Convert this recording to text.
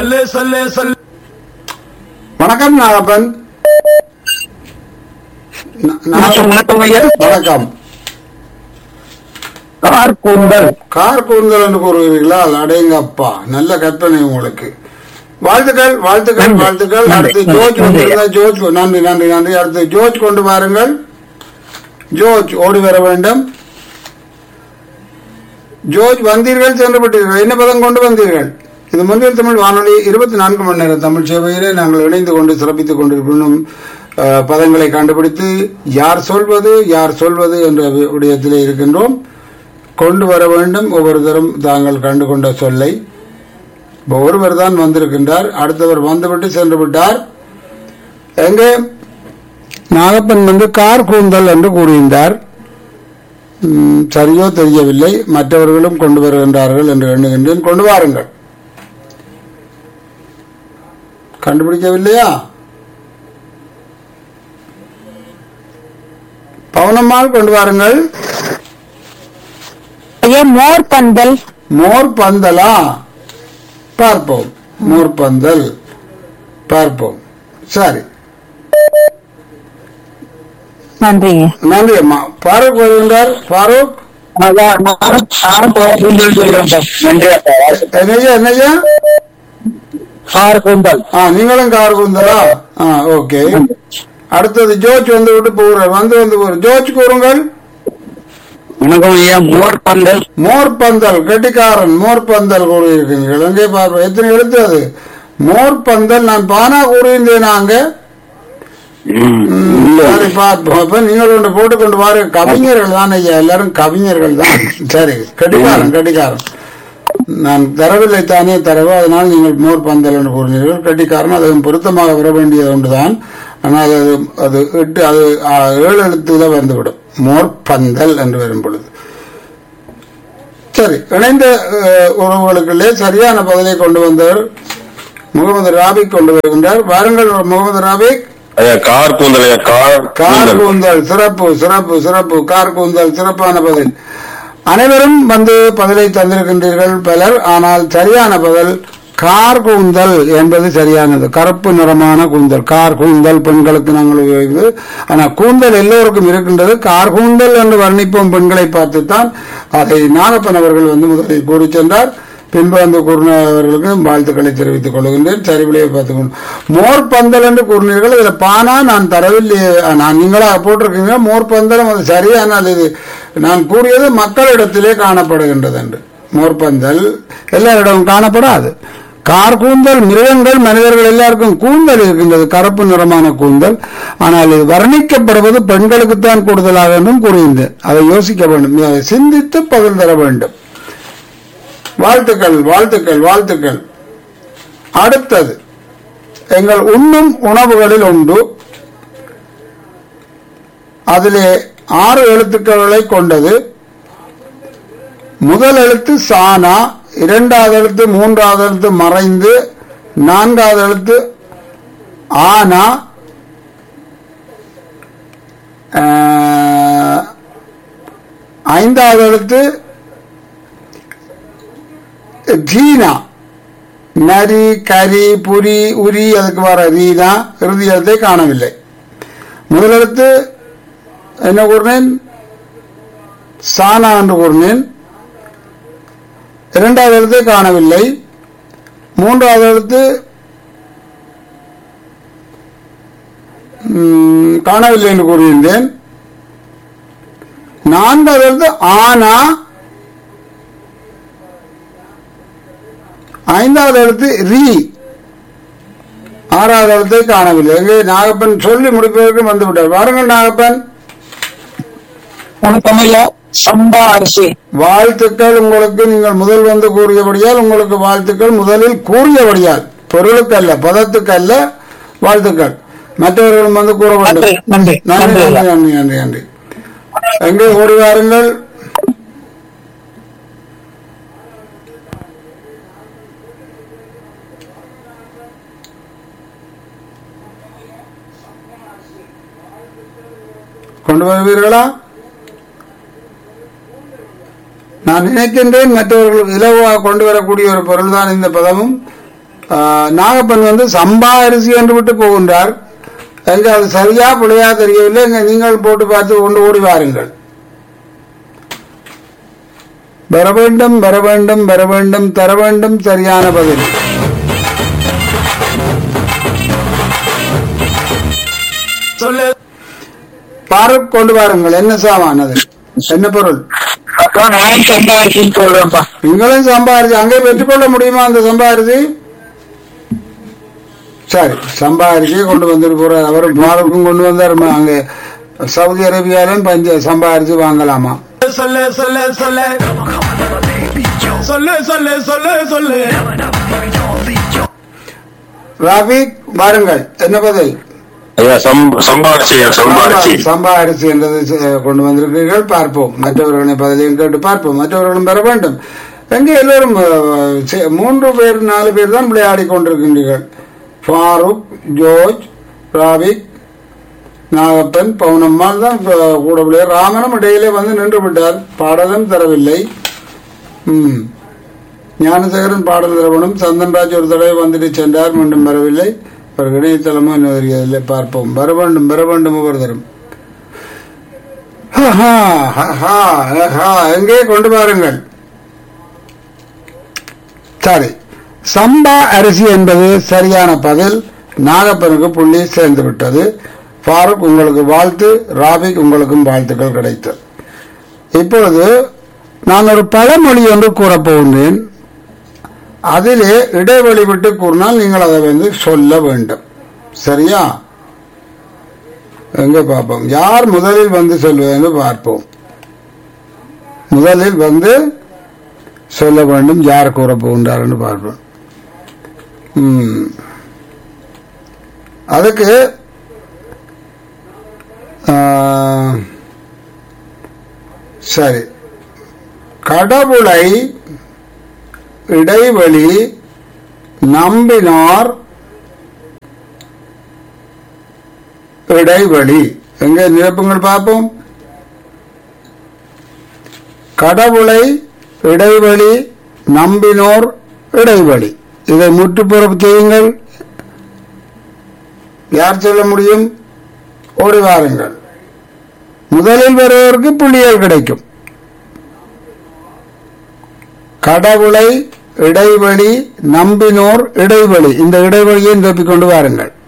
சொல்லு சொல்லு சொல்லு வணக்கம் நாகப்பன் நா- வணக்கம், வணக்கம் ஐயா. வணக்கம் கார் கூந்தல் கார் கூந்தல் என்று கூறுகிறீர்களா அடேங்கப்பா நல்ல கற்பனை உங்களுக்கு வாழ்த்துக்கள் வாழ்த்துக்கள் நன்றி. வாழ்த்துக்கள் நன்றி. அடுத்து ஜோர்ஜ் நன்றி. வந்திருந்தா ஜோர்ஜ் நன்றி நன்றி நன்றி அடுத்து ஜோர்ஜ் கொண்டு வாருங்கள் ஜோர்ஜ் ஓடி வர வேண்டும் ஜோர்ஜ் வந்தீர்கள் சென்று விட்டீர்கள் என்ன பதம் கொண்டு வந்தீர்கள் இது முன்னில் தமிழ் வானொலி இருபத்தி நான்கு மணி நேரம் தமிழ் சேவையிலே நாங்கள் இணைந்து கொண்டு சிறப்பித்துக் கொண்டிருக்கணும் அஹ், பதங்களை கண்டுபிடித்து யார் சொல்வது யார் சொல்வது என்ற வி- விடயத்திலே இருக்கின்றோம் கொண்டு வர வேண்டும் ஒவ்வொருத்தரும் தாங்கள் கண்டு கொண்ட சொல்லை இப்ப ஒருவர் தான் வந்திருக்கின்றார் அடுத்தவர் வந்துவிட்டு சென்று விட்டார் எங்கே நாகப்பன் வந்து கார் கூந்தல் என்று கூறுகின்றார் ம், சரியோ தெரியவில்லை மற்றவர்களும் கொண்டு வருகின்றார்கள் என்று எண்ணுகின்றேன் கொண்டு வாருங்கள் கண்டுபிடிக்கவில்லையா பவனம்மாள் கொண்டு வாருங்கள் ஐயா மோர் பந்தல் மோர் பந்தலா பார்ப்போம் மோர் பந்தல் பார்ப்போம் சரி நன்றிங்க நன்றி அம்மா ஃபாரூக் வருகின்றார் ஃபாரூக் அதான் நானும் நானும் கார் கூந்தல் சொல்றேன் சார். நன்றி அப்பா. என்னையா என்னையா கார் கூந்தல் ஆ நீங்களும் கார் குந்தலா ஆ ஓகே அடுத்தது ஜோர்ஜ் வந்து விட்டு போகிறார் வந்து வந்து போகிறார் ஜோர்ஜ் கூறுங்கள் வணக்கம் ஐயா மோர் பந்தல் மோர் பந்தல் கெட்டிக்காரன் மோர் பந்தல் கூறியிருக்கிறீர்கள் எங்கே பார்ப்போம் எத்தனை எழுத்து அது மோர் பந்தல் நான் பானா கூறியிருந்தேன் அங்க சரி பார்ப்போம் அப்ப நீங்கள் ஒன்று போட்டுக்கொண்டு வாரு கவிஞர்கள் தான் ஐயா எல்லாரும் கவிஞர்கள் தான் சரி கடிகாரம் கடிகாரம் நான் தரவில்லை தானே தரவு அதனால் நீங்கள் மோர் பந்தல் என்று கூறினீர்கள் கட்டிக்காரன் அதுவும் பொருத்தமாக வர வேண்டியது ஒன்றுதான் ஆனால் அது அது எட்டு அது ஆ, ஏழு எழுத்துல வந்துவிடும் மோர் பந்தல் என்று வரும் பொழுது சரி இணைந்த அஹ், உறவுகளுக்குள்ளே சரியான பதிலை கொண்டு வந்தவர் முகமது ராபிக் கொண்டு வருகின்றார் வாருங்கள் முகமது ராபிக் ஐயா கார் கூந்தல் ஐயா கார் கார் கூந்தல் கூந்தல் சிறப்பு சிறப்பு சிறப்பு கார் கூந்தல் சிறப்பான பதில் அனைவரும் வந்து பதிலை தந்திருக்கின்றீர்கள் பலர் ஆனால் சரியான பதில் கார் கூந்தல் என்பது சரியானது கருப்பு நிறமான கூந்தல் கார் கூந்தல் பெண்களுக்கு நாங்கள் உபயோகிக்கிறது ஆனால் கூந்தல் எல்லோருக்கும் இருக்கின்றது கார் கூந்தல் என்று வர்ணிப்போம் பெண்களை பார்த்துத்தான் அதை நாகப்பன் அவர்கள் வந்து முதலில் கூறி சென்றார் பின்பு வந்து கூறினவர்களுக்கு வாழ்த்துக்களை தெரிவித்துக் கொள்கின்றேன் சரிவிலையை பார்த்துக் கொண்டு மோர் பந்தல் என்று கூறினீர்கள் இதுல பானா நான் தரவில்லையே நான் நீங்களா போட்டிருக்கீங்க மோர் பந்தலம் அது சரியானால் இது நான் கூறியது மக்களிடத்திலே காணப்படுகின்றது என்று மோர் பந்தல் எல்லாரிடமும் காணப்படாது கார் கூந்தல் மிருகங்கள் மனிதர்கள் எல்லாருக்கும் கூந்தல் இருக்கின்றது கருப்பு நிறமான கூந்தல் ஆனால் இது வர்ணிக்கப்படுவது பெண்களுக்குத்தான் கூடுதலாக என்றும் கூறியிருந்தேன் அதை யோசிக்க வேண்டும் அதை சிந்தித்து பதில் தர வேண்டும் வாழ்த்துக்கள் வாழ்த்துக்கள் வாழ்த்துக்கள் அடுத்தது எங்கள் உண்ணும் உணவுகளில் உண்டு அதிலே ஆறு எழுத்துக்களை கொண்டது முதல் எழுத்து சானா இரண்டாவது எழுத்து மூன்றாவது எழுத்து மறைந்து நான்காவது எழுத்து ஆனா ஆஹ், ஐந்தாவது எழுத்து ஜீனா நரி கரி புரி உரி அதுக்கு வர ரீனா இறுதி எழுத்தை காணவில்லை முதலெழுத்து என்ன கூறினேன் சானா என்று கூறினேன் இரண்டாவது எழுத்தை காணவில்லை மூன்றாவது எழுத்து ம், காணவில்லை என்று கூறியிருந்தேன் நான்காவது எழுத்து ஆனா ஐந்தாவது எழுத்து ரீ ஆறாவது எழுத்தை காணவில்லை எங்கே நாகப்பன் சொல்லி முடிப்பதற்கு வந்து விட்டார் வாருங்கள் நாகப்பன் வணக்கம் ஐயா சம்பா அரிசி வாழ்த்துக்கள் உங்களுக்கு நீங்கள் முதல் வந்து கூறியபடியால் உங்களுக்கு வாழ்த்துக்கள் முதலில் கூறியபடியால் பொருளுக்கு அல்ல பதத்துக்கு அல்ல வாழ்த்துக்கள் மற்றவர்களும் வந்து கூற வேண்டும் நன்றி நன்றி நன்றி நன்றி நன்றி ஐயா. நன்றி நன்றி எங்கே ஓடி வாருங்கள் கொண்டு வருவீர்களா நான் நினைக்கின்றேன் மற்றவர்கள் இலவாக கொண்டு வரக்கூடிய ஒரு பொருள்தான் இந்த பதமும் ஆஹ், நாகப்பன் வந்து சம்பா அரிசி என்று விட்டு போகின்றார் எங்க அது சரியா பிழையா தெரியவில்லை எங்க நீங்கள் போட்டு பார்த்து கொண்டு ஓடி வாருங்கள் வர வேண்டும் வர வேண்டும் வர வேண்டும் தர வேண்டும் சரியான பதில் சொல்லு பாரத் கொண்டு வாருங்கள் என்ன சாமான் அது என்ன பொருள் அப்பா நான் சம்பாதிச்சுன்னு சொல்றேன்ப்பா நீங்களும் சம்பாரிச்சு அங்கே பெற்றுக்கொள்ள முடியுமா அந்த சம்பாரிச்சு சரி சம்பாரிச்சு கொண்டு வந்துட்டு போறார் அவர் பாரருக்கும் கொண்டு வந்தார் அங்கே சவுதி அரேபியாலும் பஞ்ச சம்பாரிச்சு வாங்கலாமா சொல்லு சொல்லு சொல்லு சொல்லு சொல்லு சொல்லு சொல்லு ராபிக் வாருங்கள் என்ன பதில் ஐயா சம்- சம்பாரிச்சு ஐயா, சம்பாரிச்சு சம்பா அரிசி என்றது செ- கொண்டு வந்திருக்கிறீர்கள் பார்ப்போம் மற்றவர்களின் பதிலையும் கேட்டு பார்ப்போம் மற்றவர்களும் பெற வேண்டும் எங்கே எல்லோரும் அஹ், செ- மூன்று பேர் நாலு பேர் தான் விளையாடி கொண்டிருக்கின்றீர்கள் ஃபாரூக் ஜோர்ஜ் ராபிக் நாகப்பன் பவுனம்மாள் தான் அஹ், கூட விளையாடு ராமனும் இடையிலே வந்து நின்று விட்டார் பாடலும் தரவில்லை ம் ஞானசேகரன் பாடல் தரவனும் சந்தன்ராஜ் ஒரு தடவை வந்துட்டு சென்றார் மீண்டும் வரவில்லை அவர் இணையதளமும் இன்னும் தெரியவில்லை பார்ப்போம் வர வேண்டும் வர வேண்டும் ஒவ்வொரு தரும் ஹஹா, ஹஹா, ஹஹா, எங்கே கொண்டு வாருங்கள் சரி சம்பா அரிசி என்பது சரியான பதில் நாகப்பனுக்கு புள்ளி சேர்ந்து விட்டது ஃபாரூக் உங்களுக்கு வாழ்த்து ராபிக் உங்களுக்கும் வாழ்த்துக்கள் கிடைத்தது இப்பொழுது நான் ஒரு பழமொழி ஒன்று கூறப்போகின்றேன் அதிலே இடைவெளி விட்டு கூறினால் நீங்கள் அதை வந்து சொல்ல வேண்டும் சரியா எங்க பார்ப்போம் யார் முதலில் வந்து சொல்வதென்று பார்ப்போம் முதலில் வந்து சொல்ல வேண்டும் யார் கூற போகின்றார் என்று பார்ப்போம் ம். அதுக்கு ஆ, சரி கடவுளை இடைவெளி நம்பினார் இடைவெளி எங்க நிரப்புங்கள் பார்ப்போம் கடவுளை இடைவெளி நம்பினோர் இடைவெளி இதை முற்றுப்புறப்பு செய்யுங்கள் யார் சொல்ல முடியும் ஓடி வாருங்கள் முதலில் வருவதற்கு புள்ளிகள் கிடைக்கும் கடவுளை இடைவெளி நம்பினோர் இடைவெளி இந்த இடைவெளியை நிரப்பிக் கொண்டு வாருங்கள்